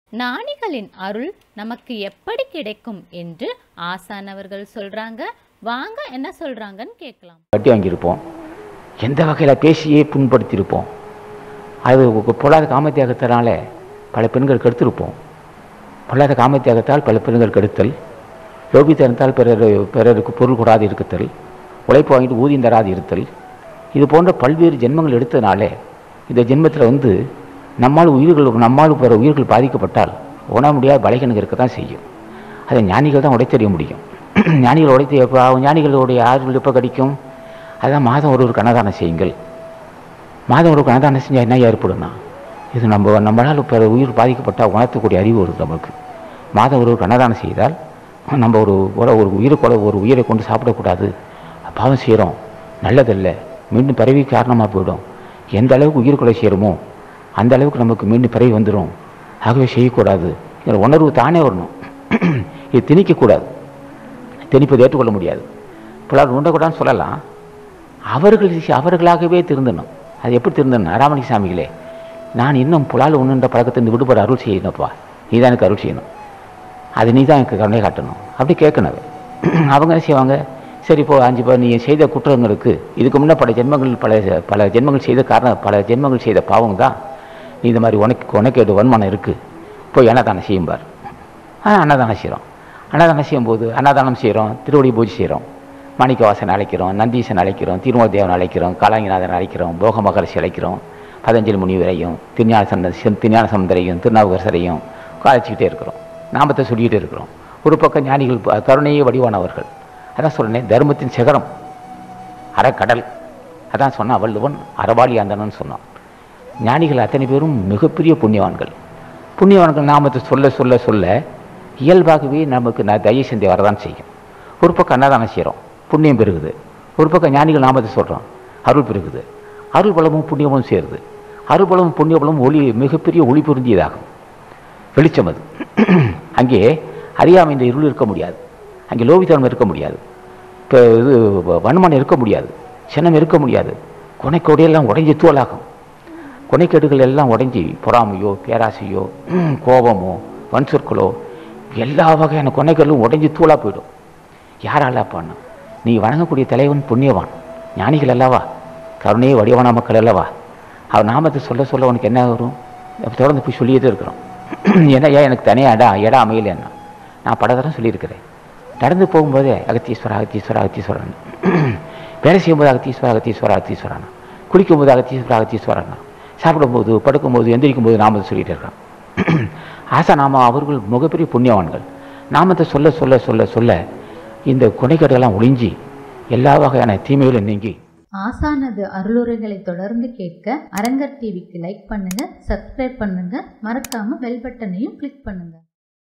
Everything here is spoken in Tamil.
ஞானிகளின் அருள் நமக்கு எப்படி கிடைக்கும் என்று ஆசான் அவர்கள் சொல்றாங்க வாங்க என்ன சொல்றாங்கன்னு கேட்கலாம் வட்டி வாங்கியிருப்போம் எந்த வகையில் பேசியே புண்படுத்தியிருப்போம் அது உ- பொல்லாத காமத்தியாகத்தினால பல பெண்கள் கெடுத்திருப்போம் பொல்லாத காமத்தியாகத்தால் பல பெண்கள் கெடுத்தல் லோபித்தனத்தால் பிறர் பிறருக்கு பொருள் கூடாது இருத்தல் உழைப்பு வாங்கிட்டு ஊதியம் தராது இருத்தல் இது போன்ற பல்வேறு ஜென்மங்கள் எடுத்ததுனாலே இந்த ஜென்மத்தில் வந்து நம்மால் உயிர்கள் நம்மால் பிற உயிர்கள் பாதிக்கப்பட்டால் உணர முடியாத பலகீனங்கள் இருக்க தான் செய்யும் அதை ஞானிகள் தான் உடைத்தெறிய முடியும் ஞானிகள் உடைத்து எப்போ ஞானிகளுடைய ஆறுகள் எப்போ கிடைக்கும் அதான் மாதம் ஒரு ஒரு கணதானம் செய்யுங்கள் மாதம் ஒரு கணதானம் செஞ்சால் என்ன ஏற்படும்னா இது நம்ம நம்மளால் பிற உயிர் பாதிக்கப்பட்டால் உணர்த்தக்கூடிய அறிவு வருது நமக்கு மாதம் ஒரு ஒரு கணதானம் செய்தால் நம்ம ஒரு ஒரு ஒரு உயிரை கொலை ஒரு உயிரை கொண்டு சாப்பிடக்கூடாது பாவம் செய்கிறோம் நல்லதல்ல மீண்டும் பிறவி காரணமாக போயிடும் எந்த அளவுக்கு உயிர் கொலை செய்கிறோமோ அந்த அளவுக்கு நமக்கு மீண்டும் பிறவி வந்துடும் ஆகவே செய்யக்கூடாது என்ற உணர்வு தானே வரணும் இது திணிக்கக்கூடாது திணிப்பதை ஏற்றுக்கொள்ள முடியாது புலால் உண்டக்கூடாதுன்னு சொல்லலாம் அவர்கள் அவர்களாகவே திருந்தணும் அது எப்படி திருந்தணும் ராமலிங்க சாமிகளே நான் இன்னும் புலால் உண்ணுன்ற பழக்கத்திலிருந்து விடுபட அருள் செய்யணும்ப்பா நீ தான் எனக்கு அருள் செய்யணும் அது நீ தான் எனக்கு கருணை காட்டணும் அப்படி கேட்கணும் அவ. அவங்க என்ன செய்வாங்க சரி இப்போ அஞ்சு பா நீ செய்த குற்றங்களுக்கு இதுக்கு முன்னே பல ஜென்மங்கள் பல பல ஜென்மங்கள் செய்த காரணம் பல ஜென்மங்கள் செய்த பாவம் தான் நீ இந்த மாதிரி உனக்கு உனக்கு வருமானம் இருக்குது போய் அன்னதானம் செய்யும்பார் ஆ அன்னதானம் செய்கிறோம் அன்னதானம் செய்யும்போது அன்னதானம் செய்கிறோம் திருவடி பூஜை செய்கிறோம் மாணிக்கவாசன் அழைக்கிறோம் நந்தீசன் அழைக்கிறோம் திருமல தேவன் அழைக்கிறோம் காலாங்கிநாதன் அழைக்கிறோம் போக மகரிஷி அழைக்கிறோம் பதஞ்சலி முனிவரையும் திருஞான சந்த திருஞான சமுந்தரையும் திருநாவுக்கரசரையும் அழைச்சிக்கிட்டே இருக்கிறோம் நாமத்தை சொல்லிக்கிட்டே இருக்கிறோம் ஒரு பக்கம் ஞானிகள் ப- கருணையே வடிவானவர்கள் அதான் சொல்றேனே தர்மத்தின் சிகரம் அறக்கடல் அதான் சொன்னான் வள்ளுவன் அறவாளி அந்தனன்னு சொன்னான் ஞானிகள் அத்தனை பேரும் மிகப்பெரிய புண்ணியவான்கள் புண்ணியவான்கள் நாமத்தை சொல்ல சொல்ல சொல்ல இயல்பாகவே நமக்கு ந தயை சிந்தை வரதான் செய்யும் ஒரு பக்கம் அன்னதானம் செய்கிறோம் புண்ணியம் பெருகுது ஒரு பக்கம் ஞானிகள் நாமத்தை சொல்கிறோம் அருள் பெருகுது அருள் பலமும் புண்ணியமும் சேருது அருள் பலமும் புண்ணிய பலமும் ஒளி மிகப்பெரிய ஒளி பொருந்தியதாகும் வெளிச்சம் அது அங்கே அறியாமை இந்த இருள் இருக்க முடியாது அங்கே லோபித்தனம் இருக்க முடியாது இப்போ இது வன்மனம் இருக்க முடியாது சினம் இருக்க முடியாது கொனைக்கோடையெல்லாம் உடைஞ்சி தூளாகும் கொனைக்கேடுகள் எல்லாம் உடைஞ்சி பொறாமையோ பேராசையோ ம், கோபமோ வன் சொற்களோ எல்லா வகையான கொனைக்கேடுகளும் உடைஞ்சி தூளாக போயிடும் யாரால அப்பான்னா நீ வணங்கக்கூடிய தலைவன் புண்ணியவான் ஞானிகள் அல்லவா கருணையே வடிவான மக்கள் அல்லவா அவர் நாமத்தை சொல்ல சொல்ல உனக்கு என்ன வரும் அப்ப தொடர்ந்து போய் சொல்லியே தான் இருக்கிறோம் ஏன்னா ஏன் எனக்கு தனியாக இடம் இடம் அமையலைன்னா நான் பல தரம் சொல்லியிருக்கிறேன் நடந்து போகும்போதே அகத்தீஸ்வரா அகத்தீஸ்வரா அகத்தீஸ்வரன் வேலை செய்யும்போது அகத்தீஸ்வரா அகத்தீஸ்வரா அகத்தீஸ்வரன் குளிக்கும்போது அகத்தீஸ்வரா அகத்தீஸ்வரன் சாப்பிடும்போது படுக்கும்போது எந்திரிக்கும் போது நாமத்தை சொல்லிகிட்டே இருக்கான் ஆசா நாம அவர்கள் மிகப்பெரிய புண்ணியவான்கள் நாமத்தை சொல்ல சொல்ல சொல்ல சொல்ல இந்த குணைக்கேடுகள்லாம் ஒளிஞ்சி எல்லா வகையான தீமைகளும் நீங்கி ஆசானது அருளுரைகளை தொடர்ந்து கேட்க அரங்கர் டிவிக்கு லைக் பண்ணுங்க சப்ஸ்கிரைப் பண்ணுங்க மறக்காம பெல் பட்டனையும் கிளிக் பண்ணுங்க